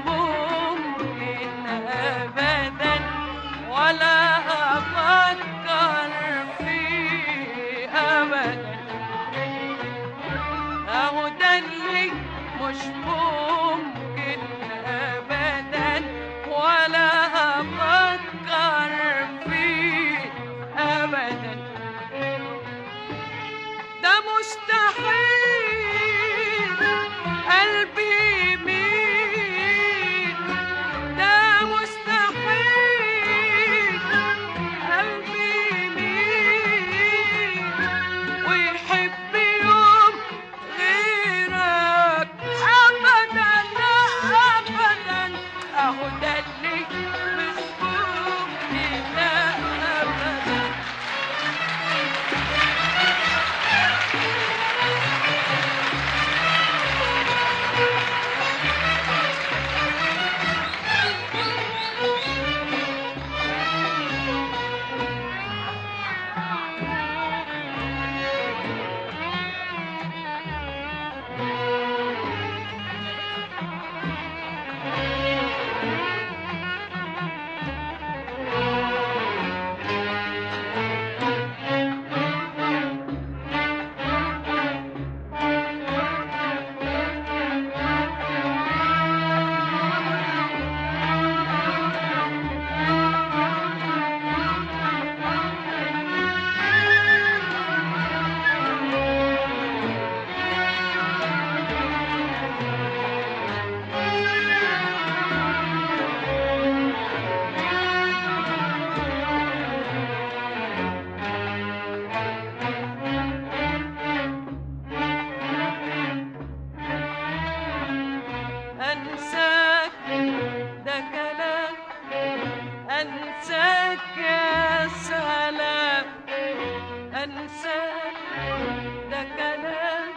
ممكن أبدا ولا أفكر فيه أبدا أهو ده اللي مش ممكن أبدا ولا أفكر فيه أبدا ده مستحيل قلبي يميل ده مستحيل قلبي يميل ويحب يوم غيرك أبدا أبدا أهو ده اللي مش ممكن أبدا أنساك ده كلام أنساك يا سلام أنساك ده كلام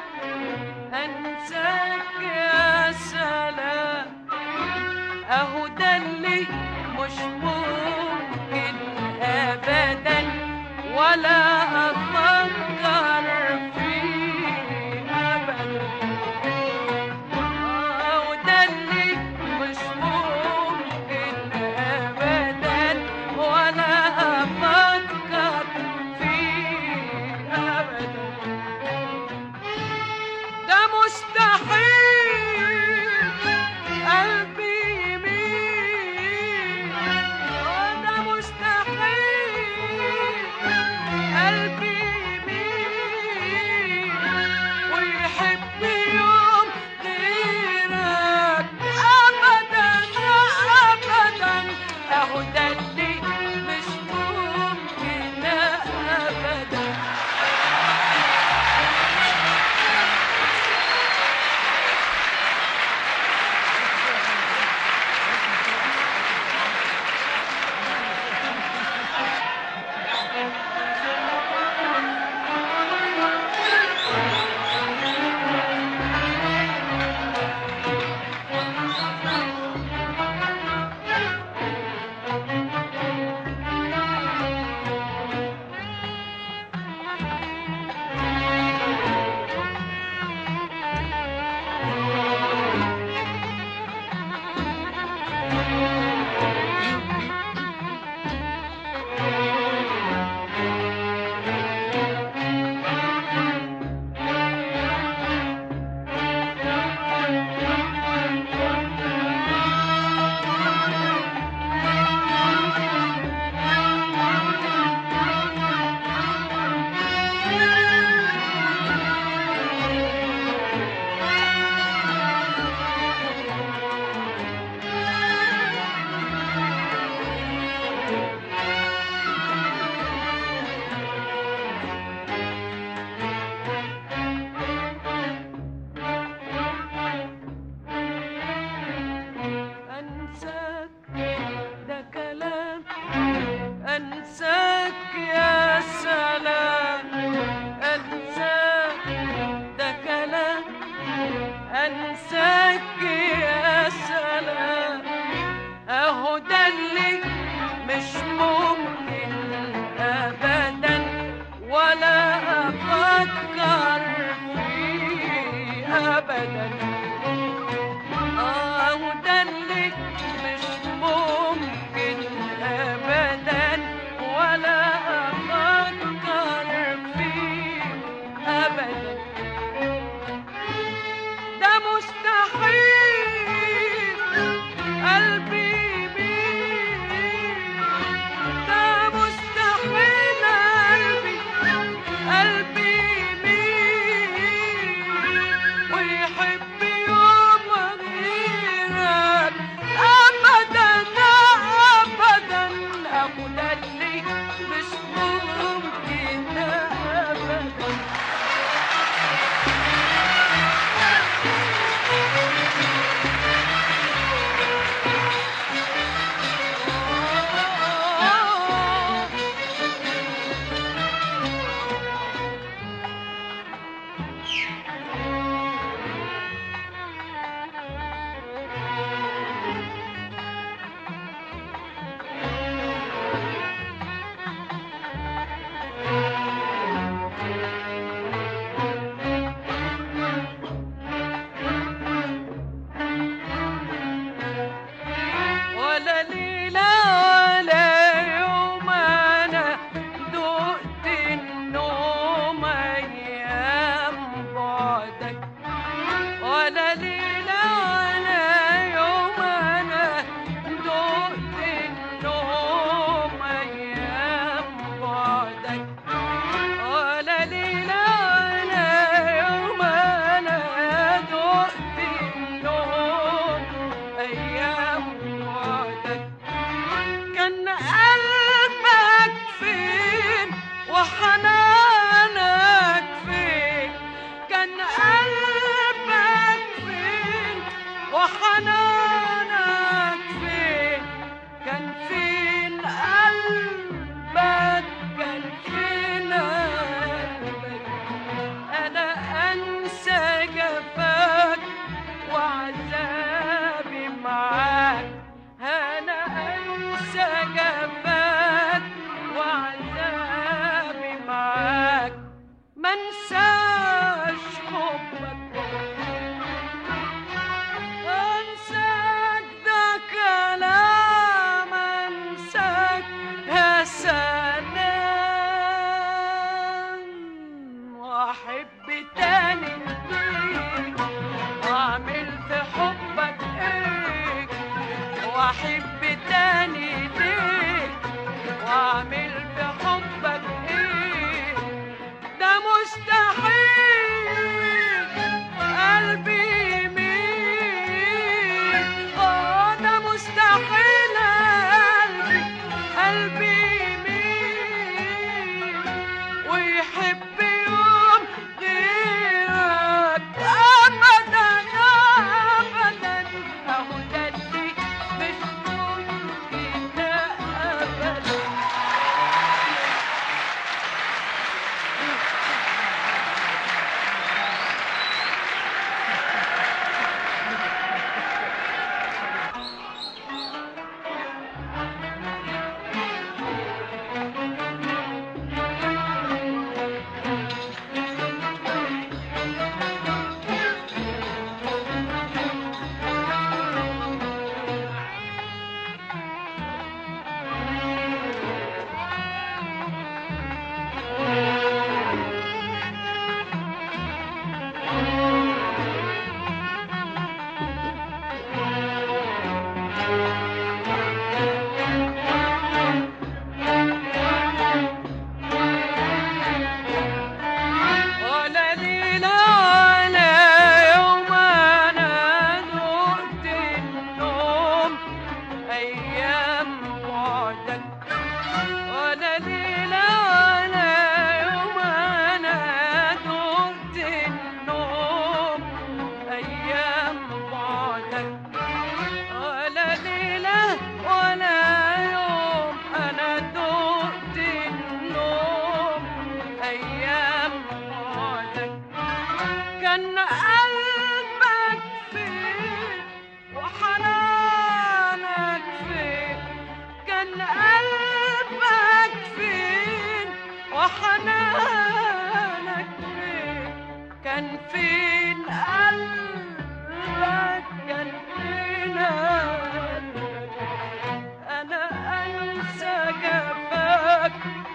أنساك يا سلام أهو ده اللي مش ممكن أبدا ولا أفكر فيه أبدا وده اللي مش ممكن أبدا ولا أفكر فيه أبدا ده مستحيل قلبي يميل واحب تاني ليه واعمل في حبك ايه ده مستحيل قلبي يميل اه ده مستحيل قلبي قلبي يميل ويحب يوم غيرك ابدا ابدا اهو ده اللي مش ممكن ابدا ولا ليلة ولا يوم أنا ذقت النوم أيام بعدك ولا ليلة ولا يوم أنا ذقت النوم أيام بعدك ولا ليلة ولا يوم أنا دقت النوم أيام بعدك كان قلبك فين وحنانك فين كان قلبك فين وحنانك فين كان فين قلبك كان فين قلبك انا انسى جفاك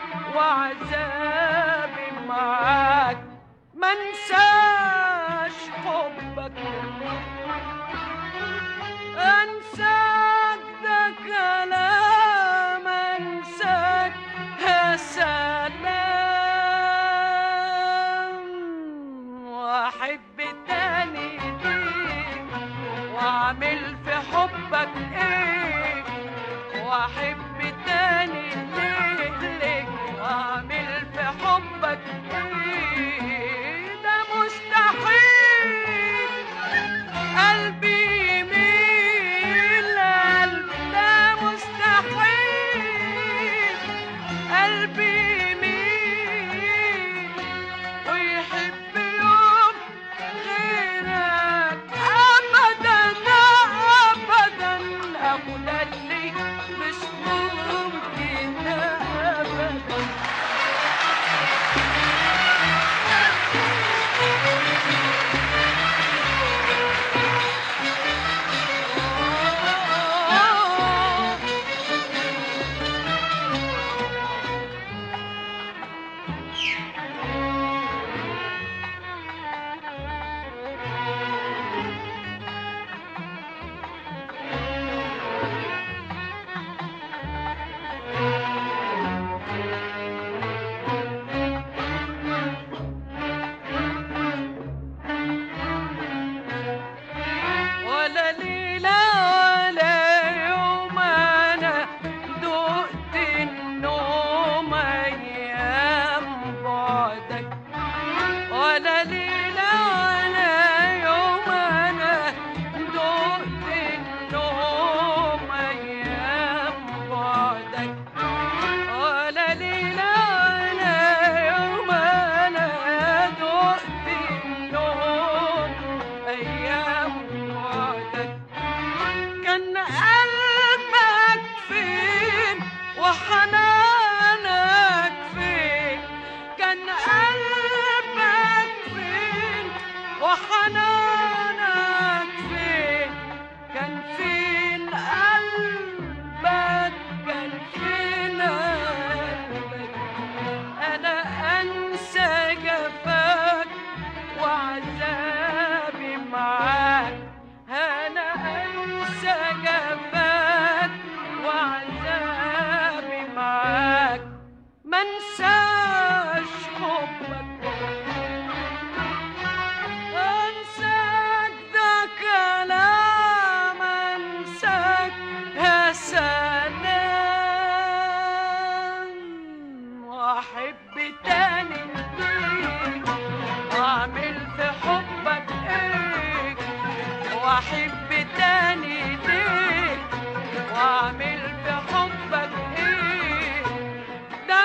وعذابي معاك ما انساش حبك انساك ده كلام انساك يا سلام واحب تاني ليك واعمل في حبك ايه واحب تاني ليك ليك واعمل في حبك ايه ده مستحيل قلبي يميل قلبي ده مستحيل قلبي يميل ويحب يوم غيرك ابدا ابدا ابو ده اللي مش ممكن ابدا منساش حبك انساك ده كلام انساك يا سلام واحب تاني ليك واعمل في حبك ايه واحب تاني ليك واعمل في حبك ايه ده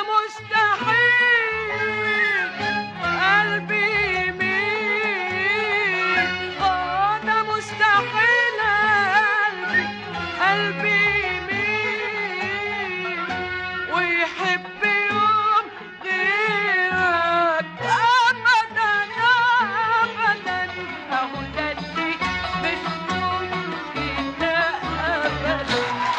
مستحيل قلبي يميل اه ده مستحيل قلبي قلبي يميل ويحب يوم غيرك ابدا ابدا اهو ده اللي مش ممكن ابدا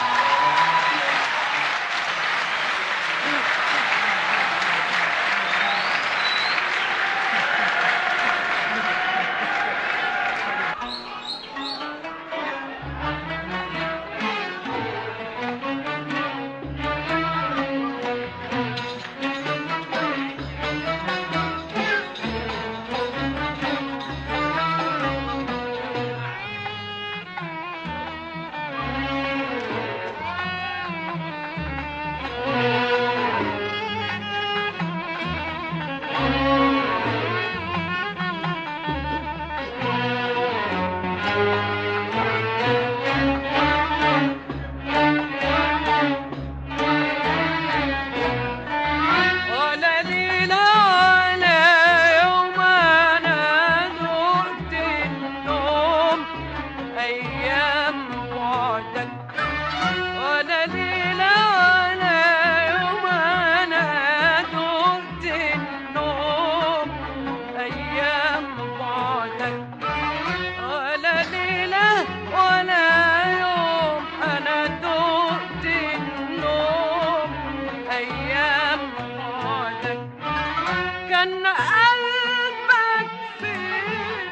ولا ليلة ولا يوم أنا ذقت النوم أيام بعدك ولا ليلة ولا يوم أنا ذقت النوم أيام بعدك ولا ليلة ولا يوم أنا ذقت النوم أيام بعدك كان قلبك فين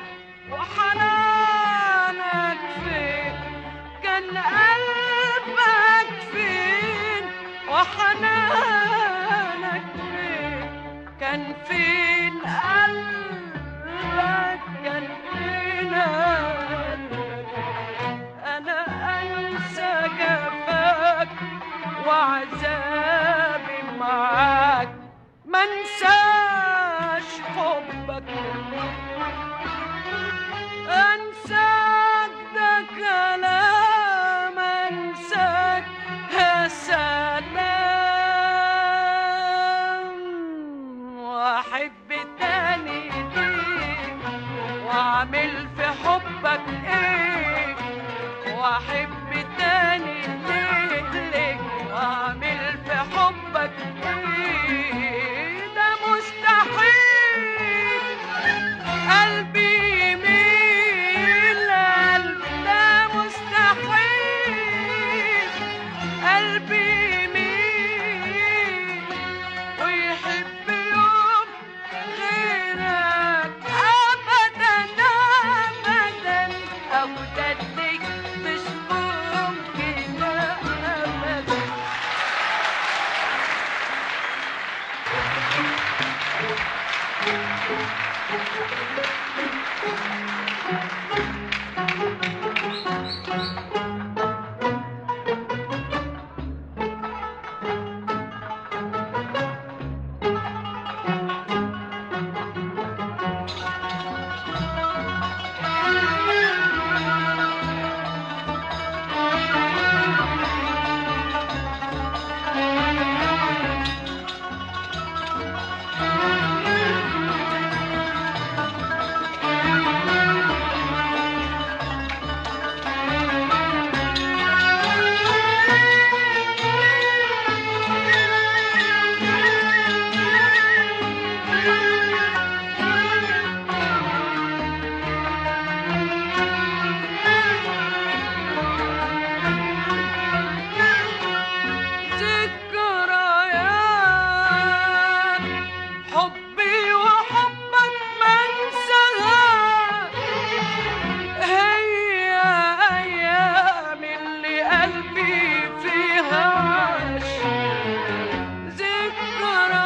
وحنانك فين كان قلبك فين وحنانك فين كان فين قلبك كان فين قلبك انا انسى جفاك وعذابي معاك منساش حبك انساك ده كلام انساك يا سلام واحب تاني ليك واعمل في حبك ايه واحب تاني ليك ليك واعمل في حبك ايه ده مستحيل قلبي يميل قلبي ده مستحيل قلبي يميل ويحب يوم غيرك ابدا ابدا او ده اللي مش ممكن ابدا قلبي فيها عاش ذكريات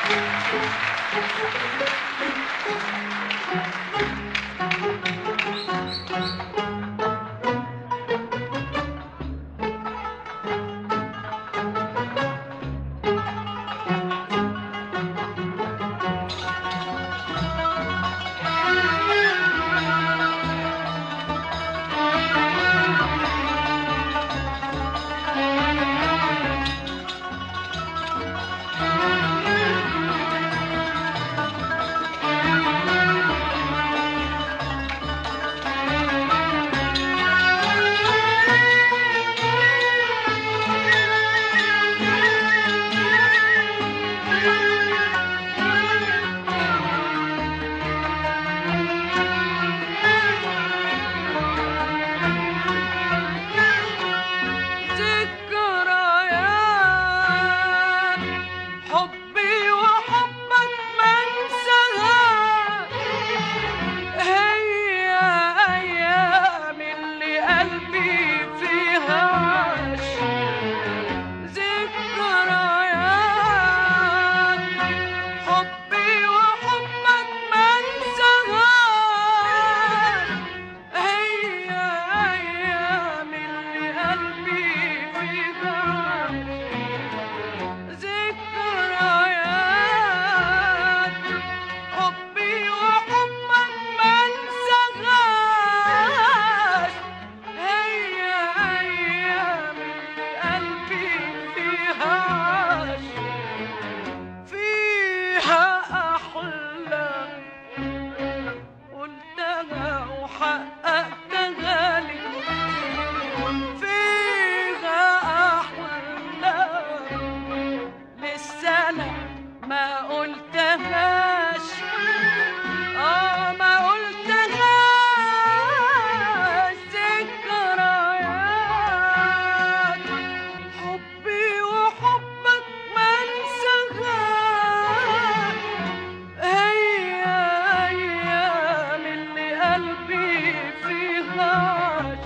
ذكريات حبي وحبك ما انساها هي ايام اللي قلبي فيها عاش ذكريات حبي وحبك ما انساها هي ايام اللي قلبي فيها عاش ذكريات حبي وحبك ما انساهاش هي ايام اللي قلبي فيها عاش فيها احلام قلتها وحققتها لي فيها احلام لسه انا ما قلتهاش اه ما قلتهاش ذكريات حبي وحبك ما انساهاش هي ايام اللي قلبي فيها عاش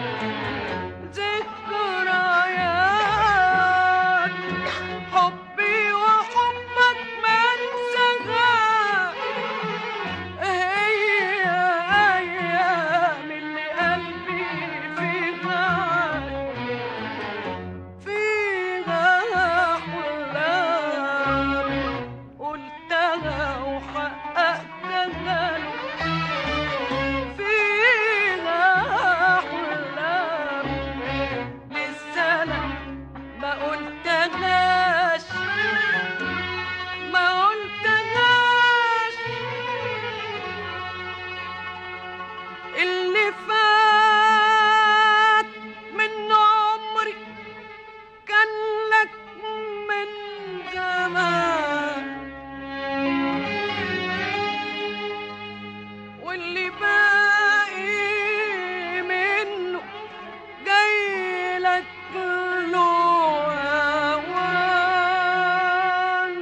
ذكريات حبي وحبك ما انساها هي ايام اللي قلبي فيها عاش فيها احلام قلتها وحققتها فيها احلام لسه انا ما قلتهاش ما قلتهاش اللي فات من عمري كان لك من زمان واللي باقي منه جاي لك له أوان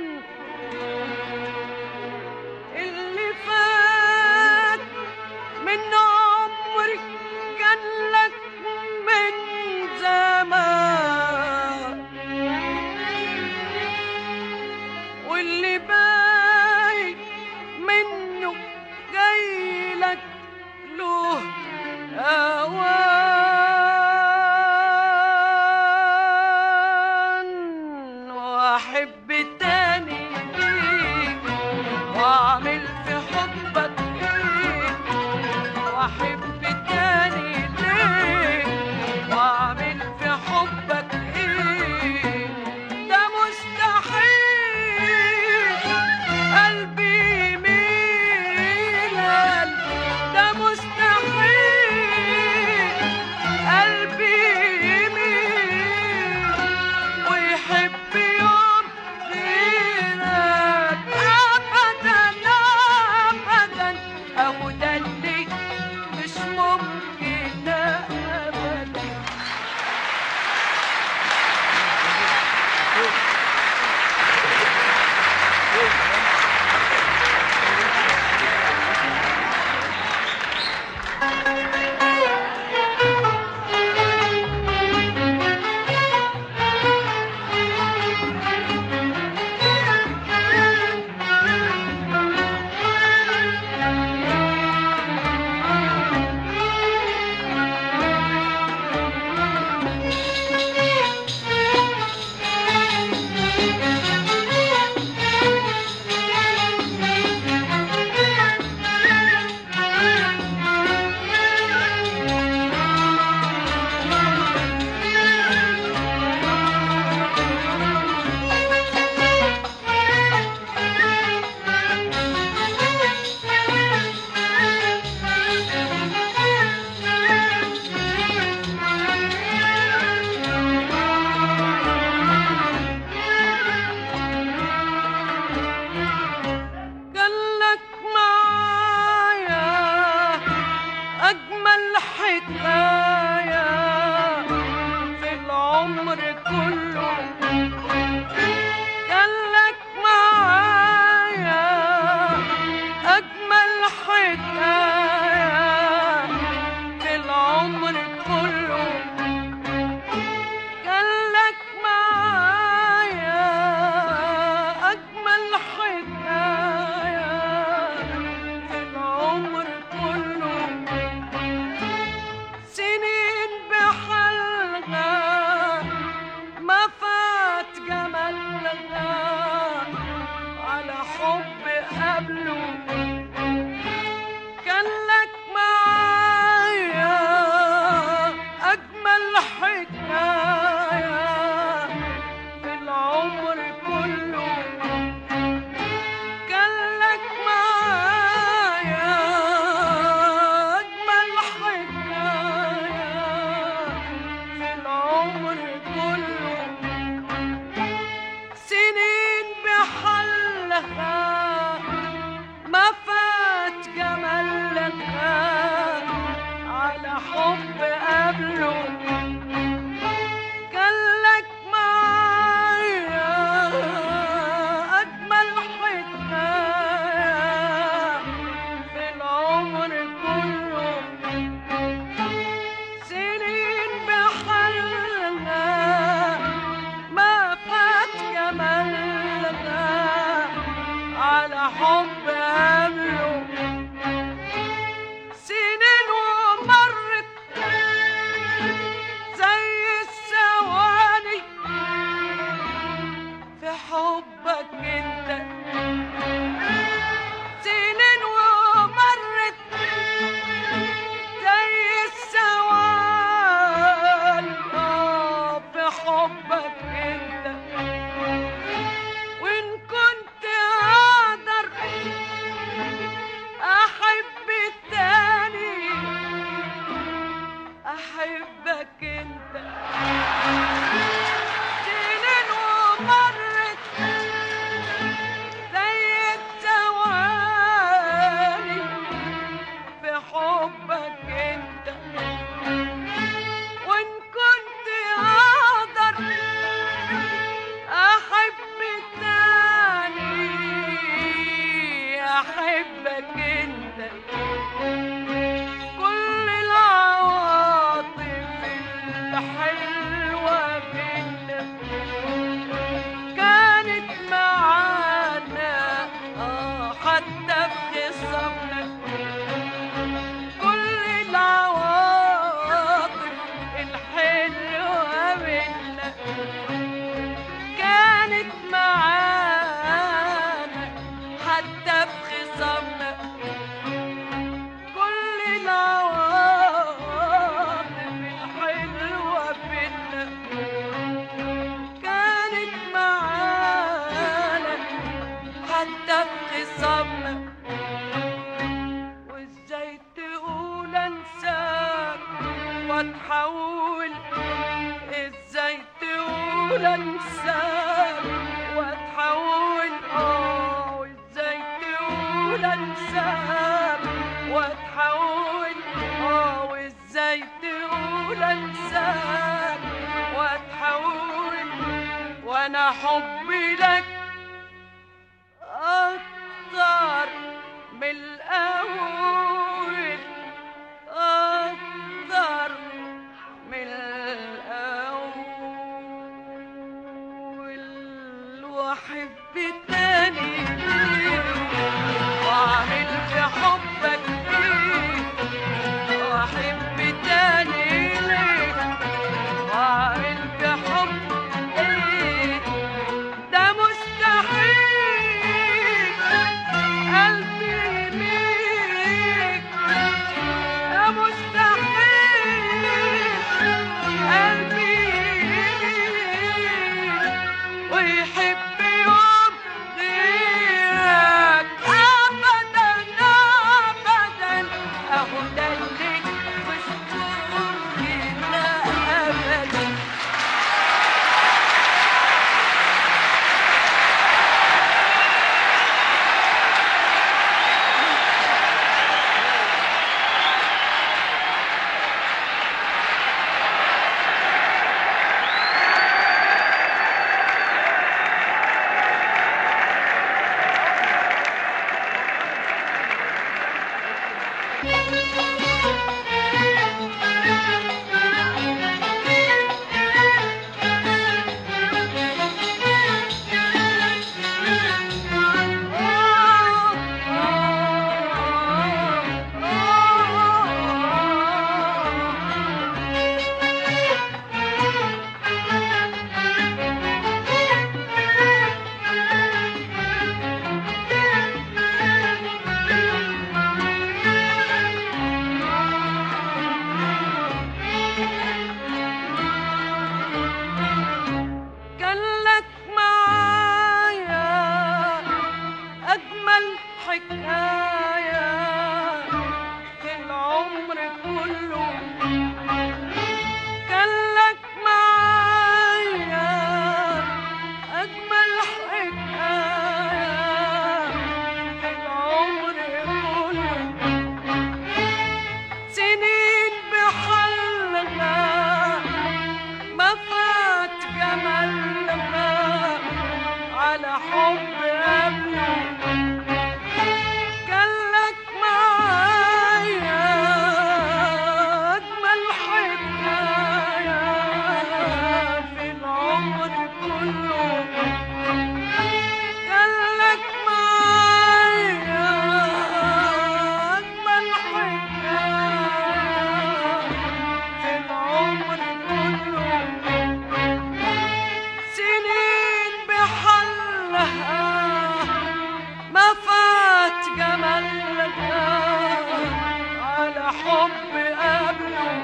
اللي فات من عمري كان لك من زمان واللي باقي منه جاي لك له أوان وأحب تاني ليك وأعمل في حبك إيه وأحب تاني ليك وأعمل في حبك إيه ده مستحيل قلبي يميل ده مستحيل قلبي يميل ويحب يوم حب قبله كان لك معايا أجمل حكاية في العمر كله كان لك معايا أجمل حكاية في العمر كله سنين بحلها ما فات جمالها على حب قبله كان لك معايا أجمل حكاية في العمر كله سنين بحلها ما فات جمالها على حب قبله سنين ومرت زي الثواني في حبك انت سنين ومرت زي الثواني آه، في حبك انت وان كنت اقدر احب التاني احبك انت سنين ومرت زي الثواني في حبك انت وان كنت اقدر احب التاني احبك انت كل العواطف الحلوة بينا كانت معانا آه حتى في خصامنا كل العواطف الحلوة بينا كانت معانا حتى في خصامنا كل العواطف الحلوة بينا كانت معانا حتى في خصامنا وازاي تقول انساك واتحول ازاي تقول انساك واتحول اه وازاي تقول انساك واتحول اه وازاي تقول انساك واتحول وانا حبي لك اكتر من الاول اكتر من الاول واحب تاني واعمل في حبك ايه واحب تاني ليه واعمل في حبك ايه ده مستحيل قلبي يميك ده مستحيل قلبي يميك ويحب يوم حكاية في العمر كله كان لك معايا أجمل حكاية في العمر كله سنين بحلها ما فات جمالها على حب قبله كان لك معايا أجمل حكاية في العمر كله كان لك معايا أجمل حكاية في العمر كله سنين بحلها ما فات جمالها على حب قبله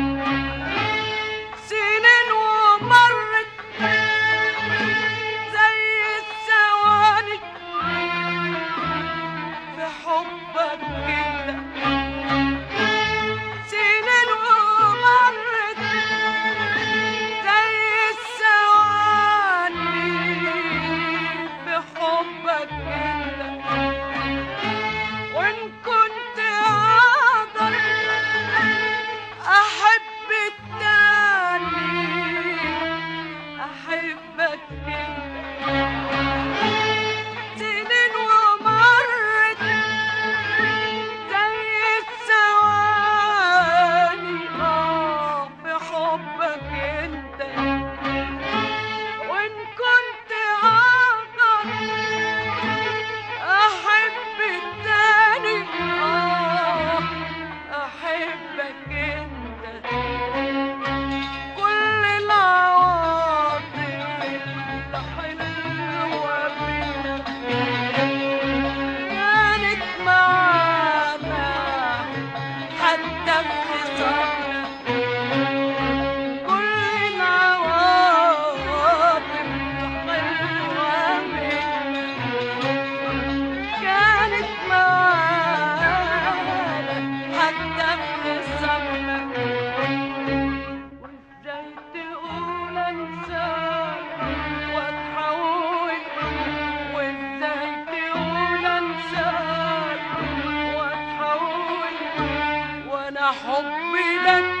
سنين ومرت زي الثواني في حبك كده سنين ومرت زي الثواني في حبك كده وإن كنت أقدر أحب التاني أحبك كده سنين ومرت زي الثواني آه في حبك انت وإن كنت أقدر أحب التاني آه أحبك أنت كل العواطف الحلوة بينا كانت معانا حتى في خصامنا كل العواطف الحلوة بينا كانت معانا حتى في خصامنا وازاي تقول انساك واتحول وازاي تقول انساك واتحول وانا حبي لك